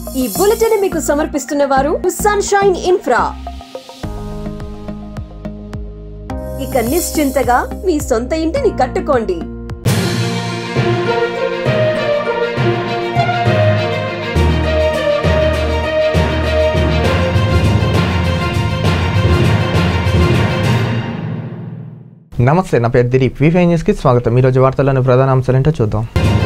ఈ బులెటిన్ మీకు సమర్పిస్తున్న వారు సన్షైన్ ఇన్ఫ్రా ఇక నిశ్చింతగా మీ సొంత ఇంటిని కట్టుకోండి నమస్తే నా పేరు దిలీప్ విఫై న్యూస్కి స్వాగతం ఈరోజు వార్తల్లోని ప్రధాన అంశాలేంటో చూద్దాం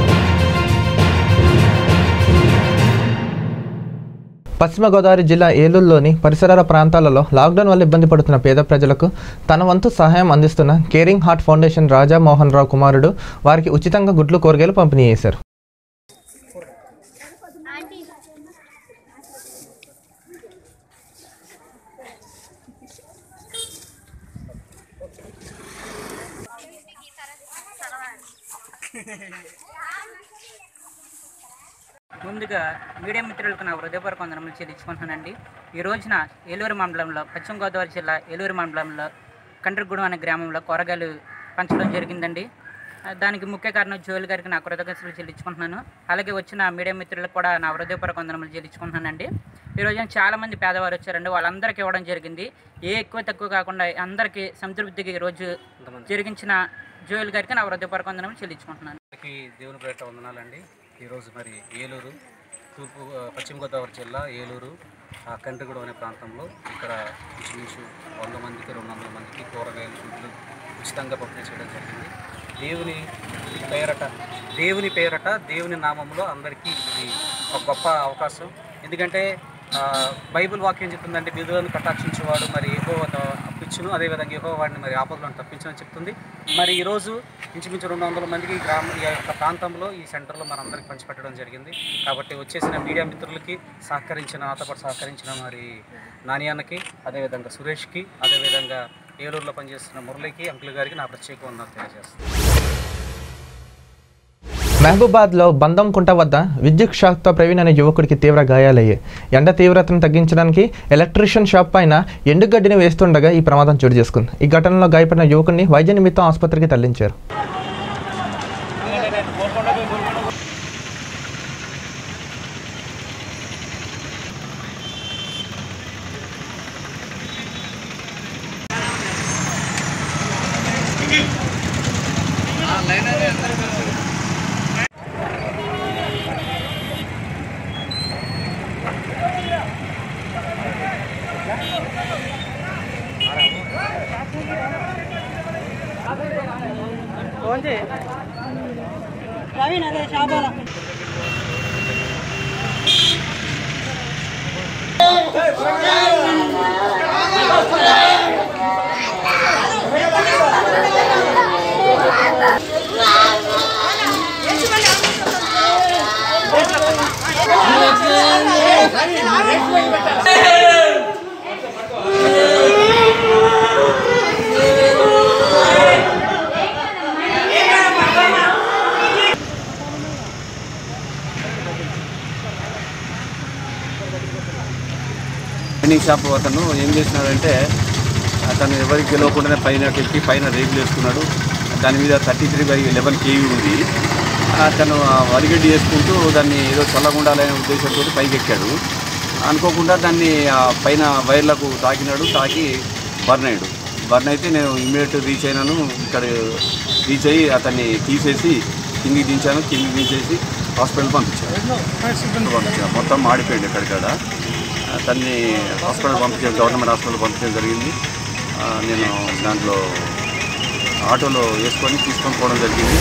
పశ్చిమ గోదావరి జిల్లా ఏలూరులోని పరిసరాల ప్రాంతాలలో లాక్డౌన్ వల్ల ఇబ్బంది పడుతున్న పేద ప్రజలకు తన వంతు సహాయం అందిస్తున్న caring heart foundation Raja Mohan Rao కుమారుడు వారికి ఉచితంగా గుడ్లు కూరగాయలు పంపిణీ చేశారు ముందుగా మీడియా మిత్రులకు నా హృదయపూర్వక వందనములు చెల్లించుకుంటున్నానండి ఈ రోజున ఏలూరు మండలంలో పశ్చిమ గోదావరి జిల్లా ఏలూరు మండలంలో కండ్రిగూడెం అనే గ్రామంలో కూరగాయలు పంచడం జరిగిందండి ఆ, దానికి ముఖ్య కారణం జోలి గారికి నా కృతజ్ఞతలు చెల్లించుకుంటున్నాను అలాగే వచ్చిన మీడియా మిత్రులకు కూడా నా హృదయపూర్వక వందనములు చెల్లించుకుంటున్నానండి ఈ రోజున చాలామంది పేదవారు వచ్చారండి వాళ్ళందరికీ ఇవ్వడం జరిగింది ఏ ఎక్కువ తక్కువ కాకుండా అందరికీ సంతృప్తికి ఈరోజు జరిగించిన జోయల్ గారికి నా హృదయపూర్వక వందనములు చెల్లించుకుంటున్నాను అందరికీ దేవుని పేట వందనాలండి ఈరోజు మరి ఏలూరు తూర్పు ఆ, పశ్చిమ గోదావరి జిల్లా ఏలూరు ఆ, కండ్రిగూడెం అనే ప్రాంతంలో ఇక్కడ ఇంచుమించు వంద మందికి రెండు వందల మందికి కూరగాయలు గుడ్లు ఉచితంగా పంపిణీ చేయడం జరిగింది దేవుని పేరట దేవుని పేరట దేవుని నామంలో అందరికీ ఇది ఒక గొప్ప అవకాశం ఎందుకంటే ఆ, బైబిల్ వాక్యం చెప్తుందంటే విధులను కటాక్షించేవాడు మరి ఏహో అప్పించును అదేవిధంగా ఏహో వాడిని మరి ఆపదలను తప్పించని చెప్తుంది మరి ఈరోజు ఇంచుమించు రెండు వందల మందికి ఈ గ్రామ ఈ యొక్క ప్రాంతంలో ఈ సెంటర్లో మనందరికి పంచిపెట్టడం జరిగింది కాబట్టి వచ్చేసిన మీడియా మిత్రులకి సహకరించిన నాతో పాటు సహకరించిన మరి నాని అన్నకి అదేవిధంగా సురేష్కి అదేవిధంగా ఏలూరులో పనిచేస్తున్న మురళికి అంకుల్ గారికి నా ప్రత్యేక వందనాలు తెలియజేస్తాను మహబూబాద్లో బందంకుంట వద్ద విద్యుత్ షాక్తో ప్రవీణ్ అనే యువకుడికి తీవ్ర గాయాలయ్యాయి ఎండ తీవ్రతను తగ్గించడానికి ఎలక్ట్రీషియన్ షాప్ పైన ఎండుగడ్డిని వేస్తుండగా ఈ ప్రమాదం చోటు చేసుకుంది ఈ ఘటనలో గాయపడిన యువకుడిని వైద్య నిమిత్తం ఆసుపత్రికి తరలించారు పెయింటింగ్ షాప్ అతను ఏం చేసినాడంటే అతను ఎవరికి గెలవకుండానే పైన ఎక్కి పైన రేకులు వేసుకున్నాడు దాని మీద thirty three by eleven KV ఉంది అతను ఆ వరిగడ్డి వేసుకుంటూ దాన్ని ఏదో చల్లగుండాలనే ఉద్దేశంతో పైకి ఎక్కాడు అనుకోకుండా దాన్ని ఆ పైన వైర్లకు తాకినాడు తాకి బర్న్ అయ్యాడు బర్న్ అయితే నేను ఇమ్మీడియట్ రీచ్ అయినాను ఇక్కడ రీచ్ అయ్యి అతన్ని తీసేసి కిందికి దించాను కిందికి దించేసి హాస్పిటల్ పంపించాను పంపించాను మొత్తం మాడిపోయింది ఎక్కడిక్కడ అతన్ని హాస్పిటల్ పంపించాను గవర్నమెంట్ హాస్పిటల్ పంపించడం జరిగింది ఆ, నేను దాంట్లో ఆటోలో వేసుకొని తీసుకొని పోవడం జరిగింది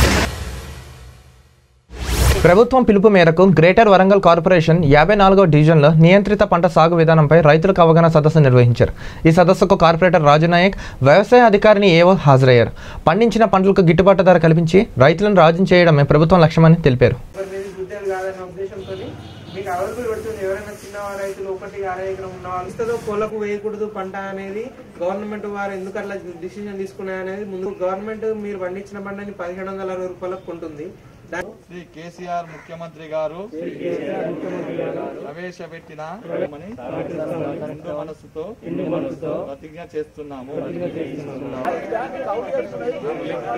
ప్రభుత్వం పిలుపు మేరకు గ్రేటర్ వరంగల్ కార్పొరేషన్ యాభై నాలుగో డివిజన్లో నియంత్రిత పంట సాగు విధానంపై రైతులకు అవగాహన సదస్సు నిర్వహించారు ఈ సదస్సుకు కార్పొరేటర్ రాజునాయక్ వ్యవసాయ అధికారిని ఏవో హాజరయ్యారు పండించిన పంటలకు గిట్టుబాటు ధర కల్పించి రైతులను రాజు చేయడమే ప్రభుత్వం లక్ష్యమని తెలిపారు మరి మీది గుడ్డలు కాదన్న ఉద్దేశంతో మీకు అవైలబుల్ పెడుతుంది ఎవరైనా చిన్న రైతులు ఒకటి అర ఎకరం ఉన్న వాళ్ళు ఇస్తుందో కోళ్ళకు వేయకూడదు పంట అనేది గవర్నమెంట్ వారు ఎందుకు అట్లా డిసిజన్ తీసుకున్నాయి అనేది ముందు గవర్నమెంట్ మీరు పండించిన పంటని పదిహేడు వందల అరవై రూపాయలకు కొంటుంది దాని శ్రీ కేసీఆర్ ముఖ్యమంత్రి గారు ప్రవేశపెట్టిన నిండు మనసుతో ప్రతిజ్ఞ చేస్తున్నాము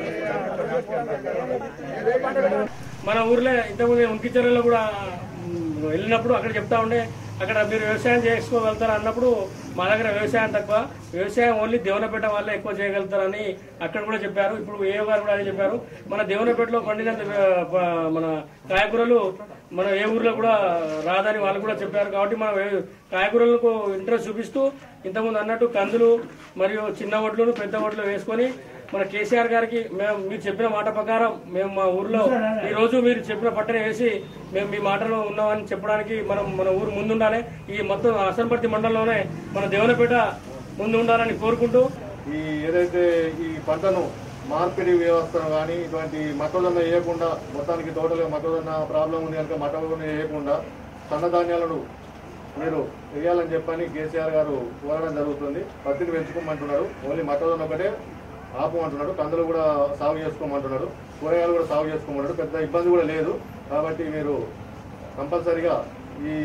మన ఊర్లో ఇంతకుముందు ఉంకిచెరలో కూడా మ్, వెళ్ళినప్పుడు అక్కడ చెప్తా ఉండే అక్కడ మీరు వ్యవసాయం చేసుకోగలుగుతారు అన్నప్పుడు మా దగ్గర వ్యవసాయం తక్కువ వ్యవసాయం ఓన్లీ దేవనపేట వాళ్ళే ఎక్కువ చేయగలుగుతారని అక్కడ కూడా చెప్పారు ఇప్పుడు ఏ గారు కూడా అదే చెప్పారు మన దేవనపేటలో పండినంత వ్య- ప- మన కాయకూరలు మన ఏ ఊర్లో కూడా రాదని వాళ్ళు కూడా చెప్పారు కాబట్టి మన వే- కాయకూరలకు ఇంట్రెస్ట్ చూపిస్తూ ఇంతకుముందు అన్నట్టు కందులు మరియు చిన్న ఒడ్లు పెద్ద ఒడ్లు వేసుకొని మన కేసీఆర్ గారికి మేము మీరు చెప్పిన మాట ప్రకారం మేము మా ఊర్లో ఈ రోజు మీరు చెప్పిన పట్టణ వేసి మేము మీ మాటలో ఉన్నామని చెప్పడానికి మనం మన ఊరు ముందుండాలి ఈ మొత్తం అసంపర్తి మండలంలోనే మన దేవనపేట ముందు ఉండాలని కోరుకుంటూ ఈ ఏదైతే ఈ పంటను మార్పిడి వ్యవస్థ కానీ ఇటువంటి మొక్కజొన్న వేయకుండా మొత్తానికి తోటలో మొక్కజొన్న ప్రాబ్లం ఉంది కనుక మొక్కజొన్న వేయకుండా సన్నధాన్యాలను మీరు వేయాలని చెప్పని కేసీఆర్ గారు కోరడం జరుగుతుంది పత్తిని పెంచుకోమంటున్నారు ఓన్లీ మొక్కజొన్న ఒకటే ఆపమంటున్నాడు కందులు కూడా సాగు చేసుకోమంటున్నాడు కూరగాయలు కూడా సాగు చేసుకోమంటున్నాడు పెద్ద ఇబ్బంది కూడా లేదు కాబట్టి మీరు కంపల్సరిగా ఈ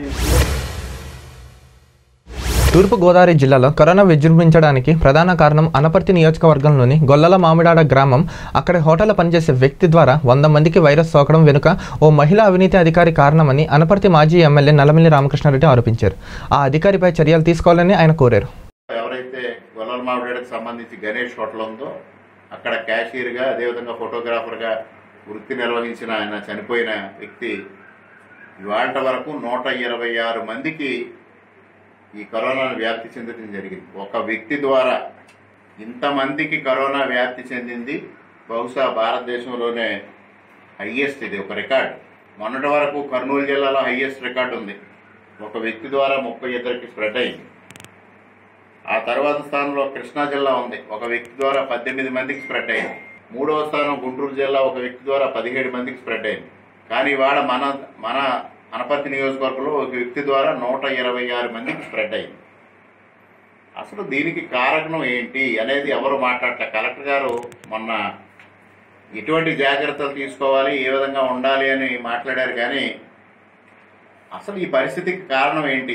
తూర్పు గోదావరి జిల్లాలో కరోనా విజృంభించడానికి ప్రధాన కారణం అనపర్తి నియోజకవర్గంలోని గొల్లల మామిడాడ గ్రామం అక్కడి హోటల్లో పనిచేసే వ్యక్తి ద్వారా వంద మందికి వైరస్ సోకడం వెనుక ఓ మహిళా అవినీతి అధికారి కారణమని అనపర్తి మాజీ ఎమ్మెల్యే నల్లమిల్లి రామకృష్ణారెడ్డి ఆరోపించారు ఆ అధికారిపై చర్యలు తీసుకోవాలని ఆయన కోరారు ఎవరైతే గొల్లల మామిడికి సంబంధించి గణేష్ హోటల్ ఉందో అక్కడ క్యాషియర్గా అదేవిధంగా ఫోటోగ్రాఫర్గా వృత్తి నిర్వహించిన ఆయన చనిపోయిన వ్యక్తి ఇవాళ వరకు నూట ఇరవై ఆరు మందికి ఈ కరోనాను వ్యాప్తి చెందడం జరిగింది ఒక వ్యక్తి ద్వారా ఇంతమందికి కరోనా వ్యాప్తి చెందింది బహుశా భారతదేశంలోనే హయ్యెస్ట్ ఇది ఒక రికార్డ్ మొన్నటి వరకు కర్నూలు జిల్లాలో హయ్యెస్ట్ రికార్డు ఉంది ఒక వ్యక్తి ద్వారా ముప్పై ఇద్దరికి స్ప్రెడ్ అయింది ఆ తర్వాత స్థానంలో కృష్ణా జిల్లా ఉంది ఒక వ్యక్తి ద్వారా పద్దెనిమిది మందికి స్ప్రెడ్ అయింది మూడవ స్థానం గుంటూరు జిల్లా ఒక వ్యక్తి ద్వారా పదిహేడు మందికి స్ప్రెడ్ అయింది కానీ ఇవాళ మన మన అనపర్తి నియోజకవర్గంలో ఒక వ్యక్తి ద్వారా నూట ఇరవై ఆరు మందికి స్ప్రెడ్ అయింది అసలు దీనికి కారణం ఏంటి అనేది ఎవరు మాట్లాడలే కలెక్టర్ గారు మొన్న ఎటువంటి జాగ్రత్తలు తీసుకోవాలి ఏ విధంగా ఉండాలి అని మాట్లాడారు కానీ అసలు ఈ పరిస్థితికి కారణం ఏంటి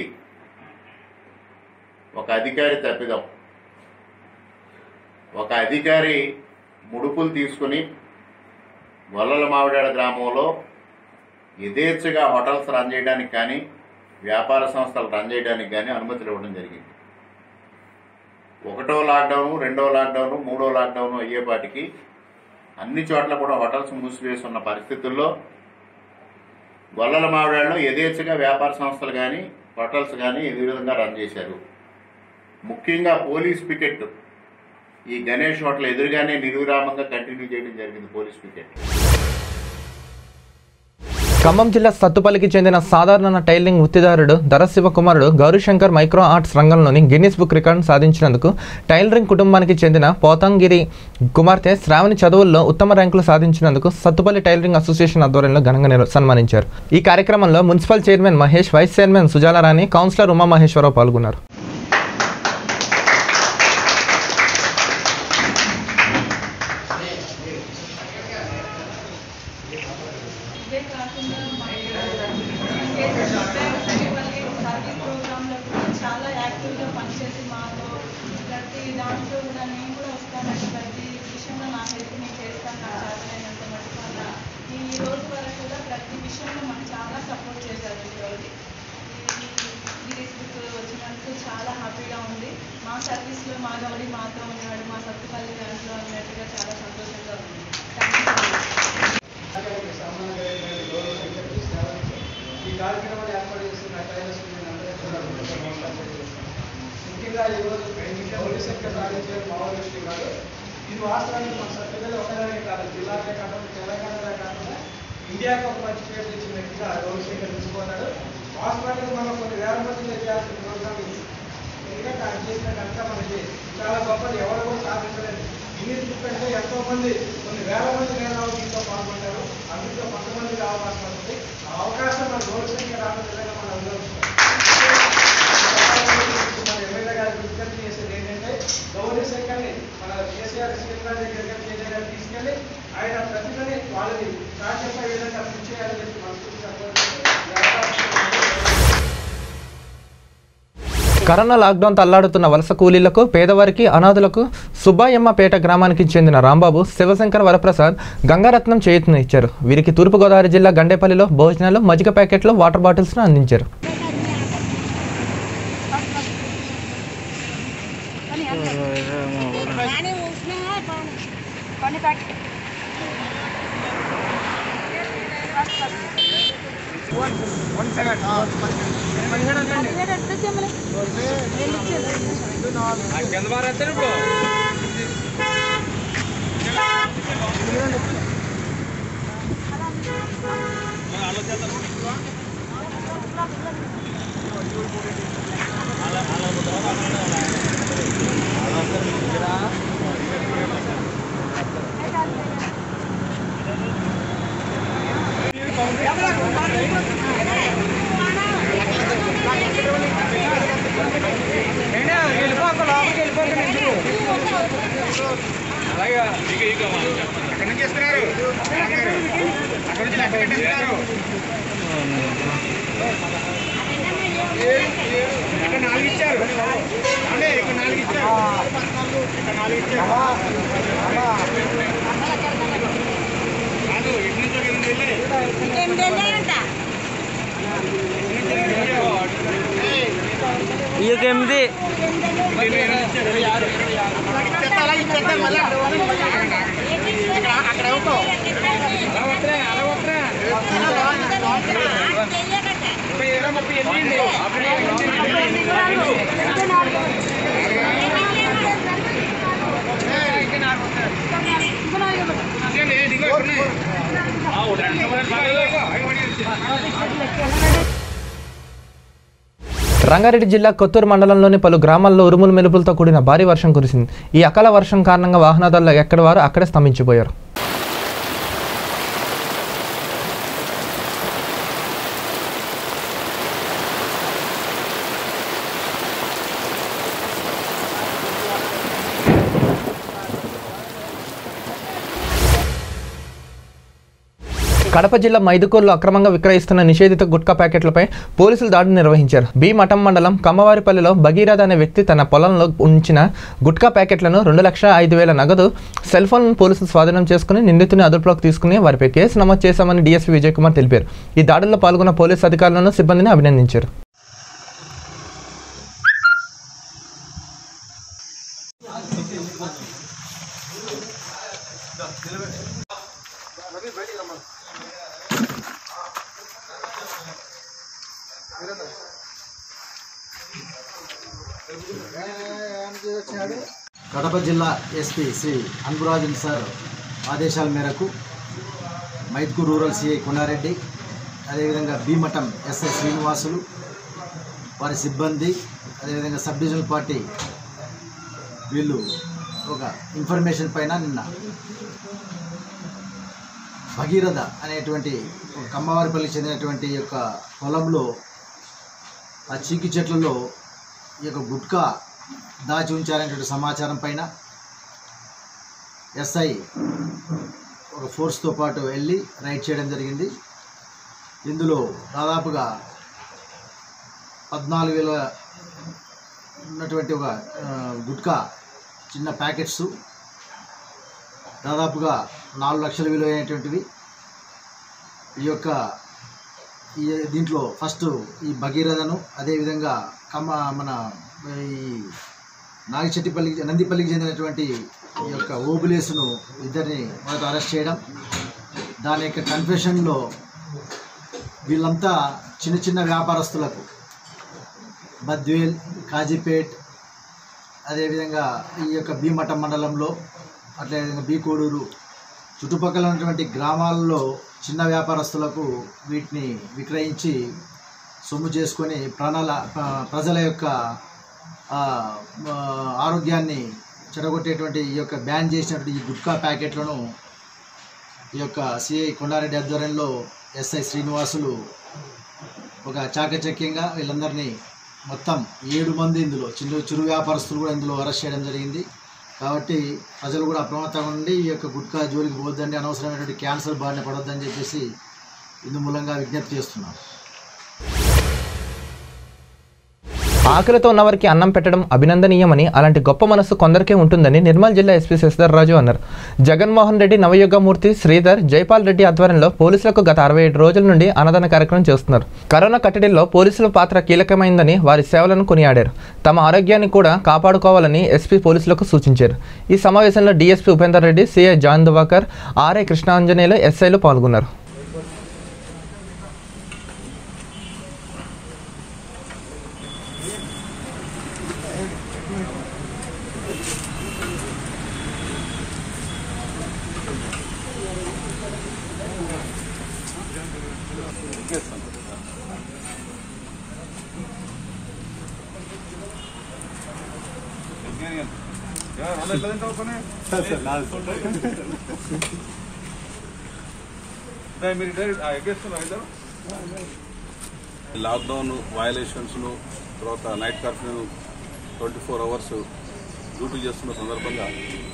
ఒక అధికారి తప్పిదం ఒక అధికారి ముడుపులు తీసుకుని గొల్లల మామిడాడ గ్రామంలో యథేచ్ఛగా హోటల్స్ రన్ చేయడానికి కానీ వ్యాపార సంస్థలు రన్ చేయడానికి కానీ అనుమతులు ఇవ్వడం జరిగింది ఒకటో లాక్డౌన్ రెండో లాక్డౌన్ మూడో లాక్డౌన్ అయ్యేపాటికి అన్ని చోట్ల కూడా హోటల్స్ మూసివేసి ఉన్న పరిస్థితుల్లో గొల్లల మామిడాడలో యథేచ్ఛగా వ్యాపార సంస్థలు కానీ హోటల్స్ కానీ ఈ విధంగా రన్ చేశారు ముఖ్యంగా పోలీస్ పికెట్ ఈ గణేష్ హోటల్ ఎదురుగానే నిర్విరామంగా కంటిన్యూ చేయడం జరిగింది పోలీస్ పికెట్ ఖమ్మం జిల్లా సత్తుపల్లికి చెందిన సాధారణ టైలింగ్ వృత్తిదారుడు ధరశివ కుమారుడు గౌరీశంకర్ మైక్రో ఆర్ట్స్ రంగంలోని గిన్నిస్ బుక్ రికార్డు సాధించినందుకు టైలరింగ్ కుటుంబానికి చెందిన పోతంగిరి కుమార్తె శ్రావణి చదువుల్లో ఉత్తమ ర్యాంకులు సాధించినందుకు సత్తుపల్లి టైలరింగ్ అసోసియేషన్ ఆధ్వర్యంలో ఘనంగా నిర్- సన్మానించారు ఈ కార్యక్రమంలో municipal chairman Mahesh vice chairman Sujalarani councillor Umamaheswararao పాల్గొన్నారు ఇదే కాకుండా సర్వీస్ ప్రోగ్రాంలో కూడా చాలా యాక్టివ్గా పనిచేసి మాతో ప్రతి దాంట్లో కూడా నేను కూడా వస్తానండి ప్రతి విషయంలో నా హెల్ప్ నేను చేస్తాను నా చేతనైనంత మటుకు అన్న ఈ రోజు వరకు కూడా ప్రతి విషయంలో మాకు చాలా సపోర్ట్ చేశారు ఈరోజు ఈ బుక్ వచ్చినందుకు చాలా హ్యాపీగా ఉంది మా సర్వీస్లో మా గౌడి మాతో ఉన్నాడు మా సత్తుపల్లి బ్రాంచ్లో అన్నట్టుగా చాలా సంతోషంగా ఉంది థ్యాంక్ యూ ఈ కార్యక్రమాన్ని ఏర్పాటు చేస్తున్న టైలర్స్ యూనియన్ అందరికీ కూడా నమస్కారం తెలియజేస్తున్నాను. ముఖ్యంగా ఈరోజు పోలీస్ శాఖ సాధించే మామూలు విషయం కాదు ఇది వాస్తవానికి మన సభ్యులు ఒకదానే కాదు జిల్లాకే కాకుండా తెలంగాణలో కాకుండా ఇండియాకి ఒక మంచి పేరు తెచ్చిన వ్యక్తిగా గౌరవశేఖర్ తీసుకున్నాడు వాస్తవానికి మనం కొన్ని వేల మందిలో చేయాల్సిన ప్రోగ్రామ్ ఇది ఎందుకంటే ఆయన చేసిన కనుక మనకి చాలా గొప్పది ఎవరు కూడా సాధించలేదు గిన్నీస్ బుక్ అంటే ఎంతో మంది కొన్ని వేల మంది మేధావులు దీంట్లో పాల్గొంటారు అందులో కొంతమందికి అవకాశం ఉంది ఆ అవకాశం మన గౌరవశేఖర్ రావడం విధంగా మనం అనుభవిస్తాం మన ఎమ్మెల్యే గారికి విజ్ఞప్తి చేసేది ఏంటంటే గౌరీ శంకర్ని మన కేసీఆర్ సీఎం గారి దగ్గర కేసీఆర్ గారు తీసుకెళ్ళి ఆయన ప్రతిభని వాళ్ళని సాధ్యపడే విధంగా కృషి చేయాలని చెప్పి మనస్ఫూర్తిగా కోరుకుంటూ ఈ అవకాశం కరోనా లాక్డౌన్ తల్లాడుతున్న వలస కూలీలకు పేదవారికి అనాథులకు సుబ్బాయమ్మపేట గ్రామానికి చెందిన రాంబాబు శివశంకర్ వరప్రసాద్ గంగారత్నం చేయుతను ఇచ్చారు వీరికి తూర్పుగోదావరి జిల్లా గండేపల్లిలో భోజనాలు మజ్జిగ ప్యాకెట్లు వాటర్ బాటిల్స్ను అందించారు ఎనిమిది రంగారెడ్డి జిల్లా కొత్తూరు మండలంలోని పలు గ్రామాల్లో ఉరుములు మెరుపులతో కూడిన భారీ వర్షం కురిసింది ఈ అకాల వర్షం కారణంగా వాహనదారులు ఎక్కడి వారు అక్కడే స్తంభించిపోయారు కడప జిల్లా మైదుకూరులో అక్రమంగా విక్రయిస్తున్న నిషేధిత గుట్కా ప్యాకెట్లపై పోలీసులు దాడి నిర్వహించారు బి మఠం మండలం కమ్మవారిపల్లిలో భగీరథ అనే వ్యక్తి తన పొలంలో ఉంచిన గుట్కా ప్యాకెట్లను రెండు లక్షల ఐదు వేల నగదు సెల్ ఫోన్ పోలీసులు స్వాధీనం చేసుకుని నిందితుని అదుపులోకి తీసుకుని వారిపై కేసు నమోదు చేశామని డీఎస్పీ విజయ్ కుమార్ తెలిపారు ఈ దాడుల్లో పాల్గొన్న పోలీసు అధికారులను సిబ్బందిని అభినందించారు కడప జిల్లా ఎస్పీ శ్రీ అన్బురాజన్ సార్ ఆదేశాల మేరకు మైత్కూర్ రూరల్ సిఐ కొండారెడ్డి అదేవిధంగా భీమఠం ఎస్ఐ శ్రీనివాసులు వారి సిబ్బంది అదేవిధంగా సబ్ డివిజనల్ పార్టీ వీళ్ళు ఒక ఇన్ఫర్మేషన్ పైన నిన్న భగీరథ అనేటువంటి ఒక కమ్మవారిపల్లికి చెందినటువంటి యొక్క పొలంలో ఆ చీకి చెట్లలో ఈ యొక్క గుట్కా దాచి ఉంచారనేటువంటి సమాచారం పైన ఎస్ఐ ఒక ఫోర్స్తో పాటు వెళ్ళి రైడ్ చేయడం జరిగింది ఇందులో దాదాపుగా పద్నాలుగు వేల ఉన్నటువంటి ఒక ఆ, గుట్కా చిన్న ప్యాకెట్స్ దాదాపుగా నాలుగు లక్షల విలువైనటువంటివి ఈ యొక్క ఈ దీంట్లో ఫస్ట్ ఈ భగీరథను అదేవిధంగా కమ్మ మన ఈ నాగిచెట్టిపల్లికి నందిపల్లికి చెందినటువంటి ఈ యొక్క ఓబులేసును ఇద్దరిని మొదట అరెస్ట్ చేయడం దాని యొక్క కన్ఫెషన్లో వీళ్ళంతా చిన్న చిన్న వ్యాపారస్తులకు బద్వేల్ కాజీపేట్ అదేవిధంగా ఈ యొక్క భీమఠం మండలంలో అదేవిధంగా బీకోడూరు చుట్టుపక్కల ఉన్నటువంటి గ్రామాల్లో చిన్న వ్యాపారస్తులకు వీటిని విక్రయించి సొమ్ము చేసుకొని ప్రాణాల ప్ర- ప్రజల యొక్క ఆ, ఆ, ఆరోగ్యాన్ని చెడగొట్టేటువంటి ఈ యొక్క బ్యాన్ చేసినటువంటి ఈ గుట్కా ప్యాకెట్లను ఈ యొక్క సిఐ కొండారెడ్డి ఆధ్వర్యంలో ఎస్ఐ శ్రీనివాసులు ఒక చాకచక్యంగా వీళ్ళందరినీ మొత్తం ఏడు మంది ఇందులో చిన్న చిరు వ్యాపారస్తులు కూడా ఇందులో అరెస్ట్ చేయడం జరిగింది కాబట్టి ప్రజలు కూడా అప్రమత్తంగా ఉండి ఈ యొక్క గుట్కా జోలికి పోవద్దండి అనవసరమైనటువంటి క్యాన్సర్ బారిన పడొద్దని చెప్పేసి ఇందు మూలంగా విజ్ఞప్తి చేస్తున్నాం ఆకలితో ఉన్నవారికి అన్నం పెట్టడం అభినందనీయమని అలాంటి గొప్ప మనస్సు కొందరికే ఉంటుందని నిర్మల్ జిల్లా ఎస్పీ శశిధర్ రాజు అన్నారు జగన్మోహన్ రెడ్డి నవయుగమూర్తి శ్రీధర్ జైపాల్ రెడ్డి ఆధ్వర్యంలో పోలీసులకు గత అరవై ఏడు రోజుల నుండి అన్నదాన కార్యక్రమం చేస్తున్నారు కరోనా కట్టడిలో పోలీసుల పాత్ర కీలకమైందని వారి సేవలను కొనియాడారు తమ ఆరోగ్యాన్ని కూడా కాపాడుకోవాలని ఎస్పీ పోలీసులకు సూచించారు ఈ సమావేశంలో DSP Upender Reddy CI John Duvakar RI Krishnanjaneyulu ఎస్ఐలు పాల్గొన్నారు లాక్డౌన్ వయలేషన్స్ను తర్వాత night curfew twenty four hours duty చేస్తున్న సందర్భంగా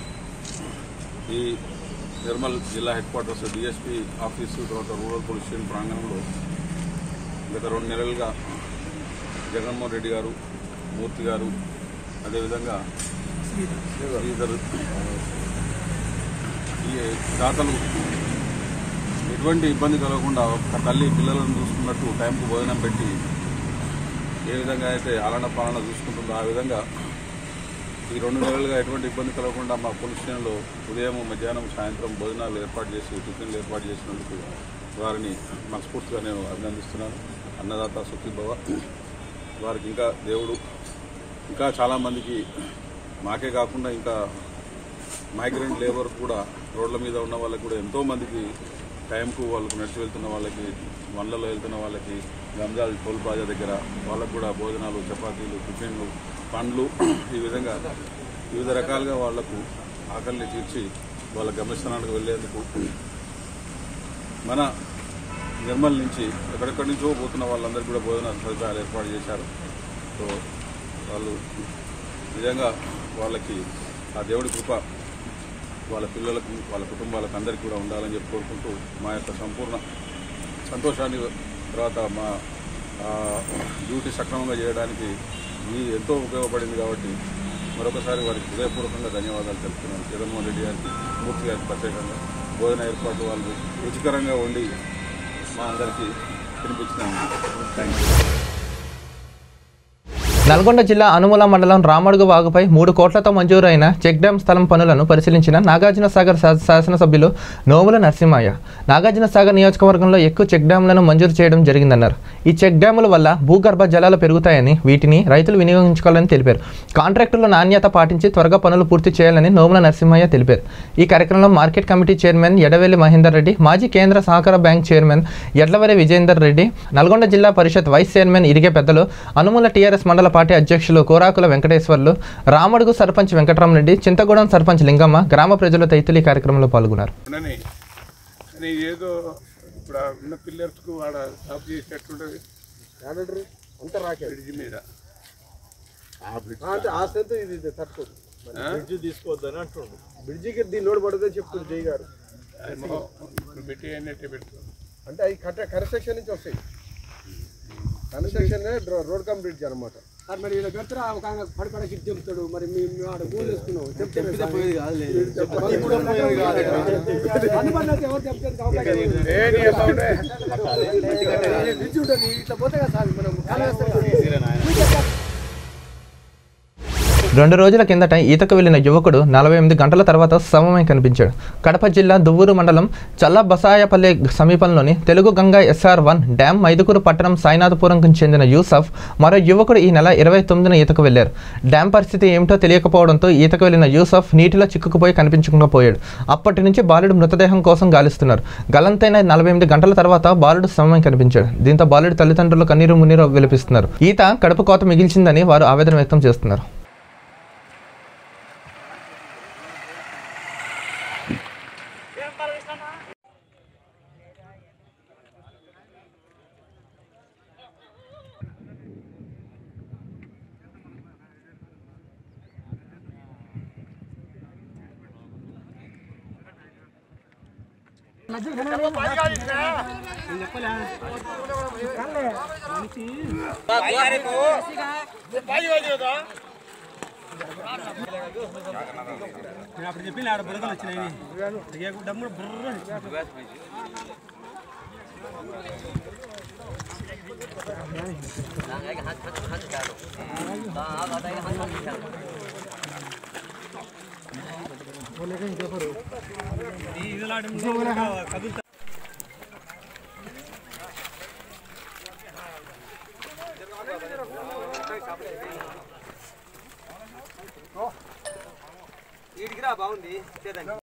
ఈ నిర్మల్ జిల్లా హెడ్ క్వార్టర్స్ డిఎస్పీ ఆఫీసు తర్వాత రూరల్ పోలీస్ స్టేషన్ ప్రాంగణంలో గత రెండు నెలలుగా జగన్మోహన్ రెడ్డి గారు మూర్తి గారు అదేవిధంగా శ్రీధర్ ఈ దాతలు ఎటువంటి ఇబ్బంది కలగకుండా ఒక తల్లి పిల్లలను చూసుకున్నట్టు టైంకు భోజనం పెట్టి ఏ విధంగా అయితే ఆలన పాలన చూసుకుంటుందో ఆ విధంగా ఈ రెండు నెలలుగా ఎటువంటి ఇబ్బంది కలగకుండా మా పోలీస్ స్టేషన్లో ఉదయం మధ్యాహ్నం సాయంత్రం భోజనాలు ఏర్పాటు చేసి టిఫిన్లు ఏర్పాటు చేసినందుకు వారిని మనస్ఫూర్తిగా నేను అభినందిస్తున్నాను అన్నదాత సుఖీభవ వారికి ఇంకా దేవుడు ఇంకా చాలామందికి మాకే కాకుండా ఇంకా మైగ్రెంట్ లేబర్ కూడా రోడ్ల మీద ఉన్న వాళ్ళకి కూడా ఎంతో మందికి టైంకు వాళ్ళకు నడిచి వెళ్తున్న వాళ్ళకి వండ్లలో వెళ్తున్న వాళ్ళకి గంజాల్ టోల్ ప్లాజా దగ్గర వాళ్ళకు కూడా భోజనాలు చపాతీలు టిఫిన్లు పండ్లు ఈ విధంగా వివిధ రకాలుగా వాళ్లకు ఆకలిని తీర్చి వాళ్ళ గమ్యస్థానానికి వెళ్లేందుకు మన నిర్మల్ నుంచి ఎక్కడెక్కడి నుంచో పోతున్న వాళ్ళందరికీ కూడా భోజన సదుపాయాలు ఏర్పాటు చేశారు సో వాళ్ళు నిజంగా వాళ్ళకి ఆ దేవుడి కృప వాళ్ళ పిల్లలకు వాళ్ళ కుటుంబాలకు అందరికీ కూడా ఉండాలని చెప్పి కోరుకుంటూ మా యొక్క సంపూర్ణ సంతోషాన్ని తర్వాత మా ఆ, డ్యూటీ సక్రమంగా చేయడానికి ఈ ఎంతో ఉపయోగపడింది కాబట్టి మరొకసారి వారికి హృదయపూర్వకంగా ధన్యవాదాలు తెలుపుతున్నాను జగన్మోహన్ రెడ్డి గారికి మూర్తి గారికి ప్రత్యేకంగా భోజన ఏర్పాటు వాళ్ళు రుచికరంగా వండి మా అందరికీ తినిపించినందుకు థ్యాంక్ యూ నల్గొండ జిల్లా అనుమల మండలం రామడుగు వాగుపై మూడు కోట్లతో మంజూరైన చెక్ డ్యాం స్థలం పనులను పరిశీలించిన నాగార్జున సాగర్ శా- శాసనసభ్యులు నోముల నరసింహయ్య నాగార్జున సాగర్ నియోజకవర్గంలో ఎక్కువ చెక్ డ్యాంలను మంజూరు చేయడం జరిగిందన్నారు ఈ చెక్ డ్యాముల వల్ల భూగర్భ జలాలు పెరుగుతాయని వీటిని రైతులు వినియోగించుకోవాలని తెలిపారు కాంట్రాక్టుల నాణ్యత పాటించి త్వరగా పనులు పూర్తి చేయాలని నోముల నరసింహయ్య తెలిపారు ఈ కార్యక్రమంలో market committee chairman Edavelli Mahender Reddy మాజీ కేంద్ర సహకార bank chairman Edlavari Vijender Reddy Nalgonda Zilla Parishad vice chairman ఇరిగే పెద్దలు అనుముల టీఆర్ఎస్ మండల పార్టీ అధ్యక్షులు కోరాకుల వెంకటేశ్వర్లు రామడుగు సర్పంచ్ వెంకటరామరెడ్డి చింతగూడెం సర్పంచ్ లింగమ్మ గ్రామ ప్రజలు తదితరులు ఈ కార్యక్రమంలో పాల్గొన్నారు ఉండని కానీ ఏదో ఇప్పుడు ఆ ఉన్న పిల్లర్స్కు ఆడ స్టాప్ చేసేటట్టుంటది అంత రాకే బ్రిడ్జ్ మీద ఆ బ్రిడ్జ్ అంటే ఆ స్ట్రెంత్ ఇది ఇది తట్టుకోదు ఆ? బ్రిడ్జ్ తీసుకోవద్దని అంటుండు బ్రిడ్జికి దీని లోడ్ పడదని చెప్తుంది జై గారు ఏమో, ఇప్పుడు పెట్టి అయినట్టే పెడుతుంది అంటే అవి కట్ట కన్స్ట్రక్షన్ నుంచి వస్తాయి కన్స్ట్రక్షన్ రోడ్ కమ్ బ్రిడ్జ్ అనమాట సార్ మరి ఇలా పెడతారా ఒక ఆయన పడి పడకి చెప్తాడు మరి మేము ఆడ గోల్ వేసుకున్నాం చెప్తే చెప్తే పోయేది కాదులే. చెప్పండి. ఇప్పుడు పోయేది కాదు. అందుబాటులో అయితే ఎవరు చెప్తారు అవకాశం లేదు. ఏ నీ అకౌంటే? ఏ బ్రిడ్జ్ ఉంటుంది ఇట్లా పోతే కదా సార్ మనం కాలు వేస్తాం కదా. రెండు రోజుల కిందట ఈతకు వెళ్లిన యువకుడు నలభై ఎనిమిది గంటల తర్వాత శవమై కనిపించాడు కడప జిల్లా దువ్వూరు మండలం చల్ల బసాయపల్లె సమీపంలోని Telugu Ganga SR one dam Mydukur పట్టణం సాయినాథపురంకు చెందిన యూసఫ్ మరో యువకుడు ఈ నెల ఇరవై తొమ్మిదిన ఈతకు వెళ్లారు డ్యాం పరిస్థితి ఏమిటో తెలియకపోవడంతో ఈతకు వెళ్లిన యూసఫ్ నీటిలో చిక్కుకుపోయి కనిపించకుండా పోయాడు అప్పటి నుంచి బాలుడు మృతదేహం కోసం గాలిస్తున్నారు గలంతైన నలభై ఎనిమిది గంటల తర్వాత బాలుడు శవమై కనిపించాడు దీంతో బాలుడి తల్లిదండ్రులు కన్నీరు మున్నీరు విలపిస్తున్నారు ఈత కడుపు కోత మిగిల్చిందని వారు ఆవేదన వ్యక్తం చేస్తున్నారు అప్పుడు చెప్పి ఆడ బురదలు వచ్చినాయి డమ్ముడు బుర్ర వీడికి రా బాగుంది చేద్దాం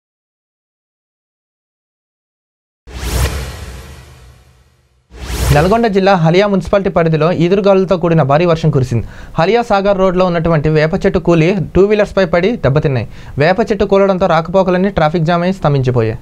నల్గొండ జిల్లా హలియా మున్సిపాలిటీ పరిధిలో ఈదురుగాలులతో కూడిన భారీ వర్షం కురిసింది హలియా సాగర్ రోడ్లో ఉన్నటువంటి వేప చెట్టు కూలి టూ వీలర్స్పై పడి దెబ్బతిన్నాయి వేప చెట్టు కూలడంతో రాకపోకలన్నీ ట్రాఫిక్ జామ్ అయి స్తంభించిపోయాయి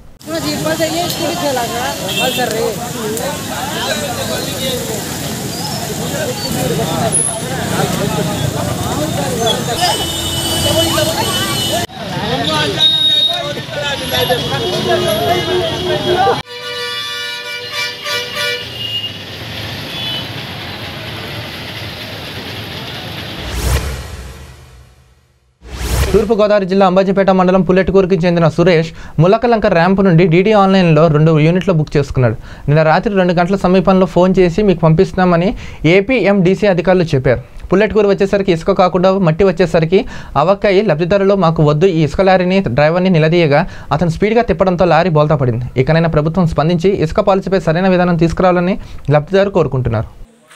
తూర్పుగోదావరి జిల్లా అంబాజీపేట మండలం పుల్లెటూరుకి చెందిన సురేష్ ములకలంక ర్యాంప్ నుండి డీడీ ఆన్లైన్లో రెండు యూనిట్లు బుక్ చేసుకున్నాడు నిన్న రాత్రి రెండు గంటల సమీపంలో ఫోన్ చేసి మీకు పంపిస్తున్నామని ఏపీఎండీసీ అధికారులు చెప్పారు పుల్లెటూరు వచ్చేసరికి ఇసుక కాకుండా మట్టి వచ్చేసరికి అవక్కయి లబ్ధిదారులు మాకు వద్దు ఈ ఇసుక లారీని డ్రైవర్ని నిలదీయగా అతను స్పీడ్గా తిప్పడంతో లారీ బోల్తా పడింది ఇకనైనా ప్రభుత్వం స్పందించి ఇసుక పాలసీపై సరైన విధానం తీసుకురావాలని లబ్ధిదారు కోరుకుంటున్నారు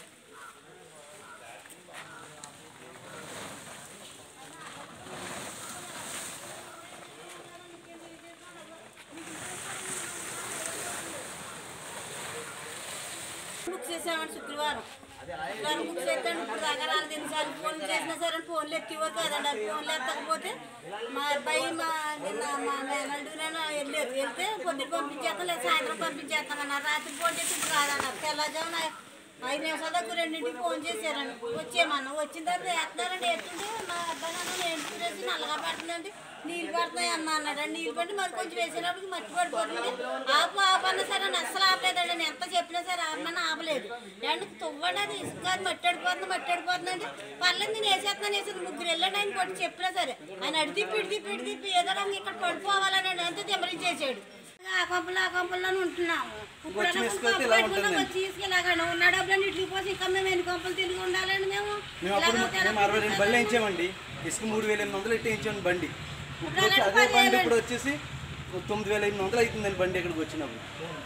బుక్ చేసామండి శుక్రవారం శుక్రవారం బుక్ చేస్తాను ఇప్పుడు దాకా రాలేదు ఎన్నిసార్లు ఫోన్ చేసినా సరే ఫోన్లు ఎత్తివారు కదండి అది ఫోన్లు ఎత్తకపోతే మా అబ్బాయి మా నిన్న మా మేనల్డునైనా వెళ్ళారు వెళ్తే పొద్దున పంపించేస్తాం లేదు సాయంత్రం పంపించేస్తామన్నారు రాత్రి ఫోన్ చేసి ఇప్పుడు రాదన్నారు తెల్లజామున ఐదు నిమిషాల దగ్గర రెండింటికి ఫోన్ చేశారండి వచ్చేయమన్నా వచ్చిన తర్వాత వేస్తున్నారండి ఎత్తుంటే మా అబ్బాయి నన్ను నేను వేసి నల్లగా పడుతుందండి నీళ్ళు పడుతున్నాయి అన్న అన్నాడు నీళ్ళు పట్టి మరి కొంచెం వేసినప్పుడు మట్టి పడిపోతుంది ఆపు ఆపన్నా సరే అని అస్సలు ఆపలేదండి నేను ఎంత చెప్పినా సరే ఆపమని ఆపలేదు ఎండ తువ్వండి అది ఇసుక అది మట్టి అడిపోతుంది మట్టి అడిపోతుందండి పర్లేదు నేను వేసేస్తున్నాను వేసేది ముగ్గురు వెళ్ళండి ఆయన కొట్టి చెప్పినా సరే ఆయన అడిది పిడిది పిడిది ఏదో రంగు ఇక్కడ పడిపోవాలని అంతే తెమరించేసాడు ఆ కొంపలు ఆ కొంపల్లోనే ఉంటున్నాము ఇప్పుడు వచ్చి కొంపలు తీసుకెళ్తే ఇలా పట్టుకున్నాం, ఉంటుంది. వచ్చి తీసుకెళ్ళగాను ఉన్న డబ్బులు ఇట్లు పోసి ఇంకా మేము ఎన్ని కొంపలు తిరిగి ఉండాలండి మేము మేము అప్పుడు ఇలాగ మేము అరవై రెండు బళ్ళు వేయించామండి ఇసుక మూడు వేల ఎనిమిది వందలు ఎట్టించామండి బండి ఇప్పుడు వచ్చి అలాంటి అదే పని బండి లేదండి. ఇప్పుడు వచ్చేసి తొమ్మిది వేల ఎనిమిది వందలు అవుతుందండి బండి ఇక్కడికి వచ్చినప్పుడు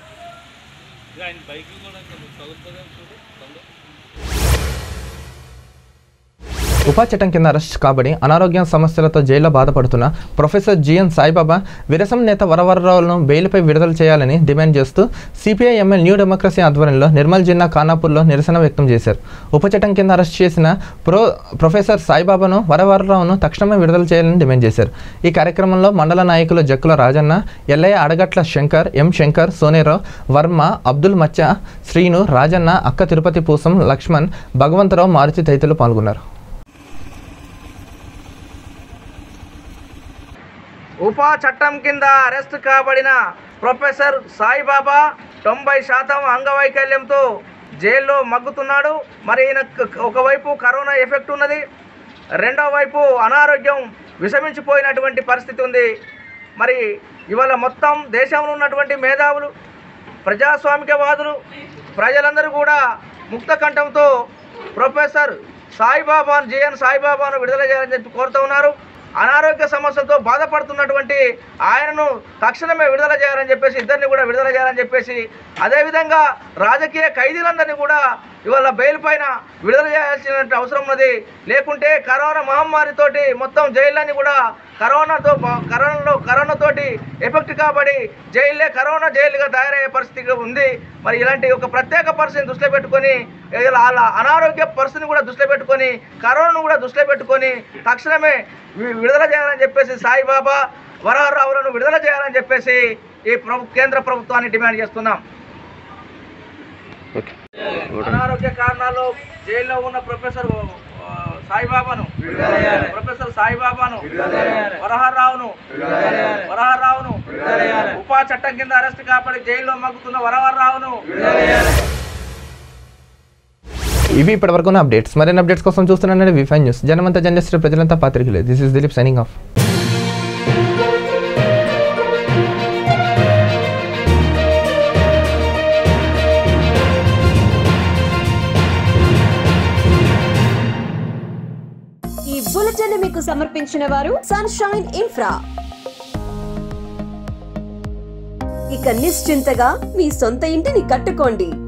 ఉపా చట్టం కింద అరెస్ట్ కాబడి అనారోగ్యం సమస్యలతో జైల్లో బాధపడుతున్న ప్రొఫెసర్ జిఎన్ సాయిబాబా విరసం నేత వరవరరావులను బెయిల్పై విడుదల చేయాలని డిమాండ్ చేస్తూ సిపిఐ ఎంఎల్ న్యూ డెమోక్రసీ ఆధ్వర్యంలో నిర్మల్ జిల్లా ఖానాపూర్లో నిరసన వ్యక్తం చేశారు ఉప చట్టం కింద అరెస్ట్ చేసిన ప్రో ప్రొఫెసర్ సాయిబాబాను వరవరరావును తక్షణమే విడుదల చేయాలని డిమాండ్ చేశారు ఈ కార్యక్రమంలో మండల నాయకులు జక్కుల రాజన్న ఎల్లయ్య అడగట్ల శంకర్ ఎం శంకర్ సోనేరావు వర్మ అబ్దుల్ మచ్చ శ్రీను రాజన్న అక్క తిరుపతి పూసం లక్ష్మణ్ భగవంతరావు మారుతి తదితరులు పాల్గొన్నారు ఉపా చట్టం కింద అరెస్ట్ కాబడిన ప్రొఫెసర్ సాయిబాబా తొంభై శాతం అంగవైకల్యంతో జైల్లో మగ్గుతున్నాడు మరి ఈయన ఒకవైపు కరోనా ఎఫెక్ట్ ఉన్నది రెండో వైపు అనారోగ్యం విషమించిపోయినటువంటి పరిస్థితి ఉంది మరి ఇవాళ మొత్తం దేశంలో ఉన్నటువంటి మేధావులు ప్రజాస్వామికవాదులు ప్రజలందరూ కూడా ముక్త కంఠంతో ప్రొఫెసర్ సాయిబాబాను జేఎన్ సాయిబాబాను విడుదల చేయాలని చెప్పి కోరుతూ ఉన్నారు అనారోగ్య సమస్యలతో బాధపడుతున్నటువంటి ఆయనను తక్షణమే విడుదల చేయాలని చెప్పేసి ఇద్దరిని కూడా విడుదల చేయాలని చెప్పేసి అదేవిధంగా రాజకీయ ఖైదీలందరినీ కూడా ఇవాళ బెయిల్ పైన విడుదల చేయాల్సిన అవసరం ఉన్నది లేకుంటే కరోనా మహమ్మారితోటి మొత్తం జైళ్ళని కూడా కరోనాతో బా- కరోనాలో కరోనాతోటి ఎఫెక్ట్ కాబడి జైలే కరోనా జైలుగా తయారయ్యే పరిస్థితి ఉంది మరి ఇలాంటి ఒక ప్రత్యేక పరిస్థితిని దృష్టిలో పెట్టుకొని ఇలా వాళ్ళ అనారోగ్య పరిస్థితిని కూడా దృష్టిలో పెట్టుకొని కరోనాను కూడా దృష్టిలో పెట్టుకొని తక్షణమే వి- విడుదల చేయాలని చెప్పేసి సాయిబాబా వరహరావులను విడుదల చేయాలని చెప్పేసి ఈ ప్రభు కేంద్ర ప్రభుత్వాన్ని డిమాండ్ చేస్తున్నాం అనారోగ్య కారణాలు జైల్లో ఉన్న ప్రొఫెసర్ ఆ, సాయిబాబాను ప్రొఫెసర్ సాయిబాబాను వరహర్రావును వరహర్రావును ఉపా చట్టం కింద అరెస్ట్ కాపాడి జైల్లో మగ్గుతున్న వరహర్రావును ఇవి ఇప్పటివరకు ఉన్న అప్డేట్స్ మరిన్ని అప్డేట్స్ కోసం చూస్తున్నానండి వి ఫైవ్ న్యూస్ జనమంతా జర్నలిస్ట్ ప్రజలంతా పాత్రికలే this is Dilip signing off ఈ బులెటిన్ మీకు సమర్పించిన వారు సన్షైన్ ఇన్ఫ్రా ఇక నిశ్చింతగా మీ సొంత ఇంటిని కట్టుకోండి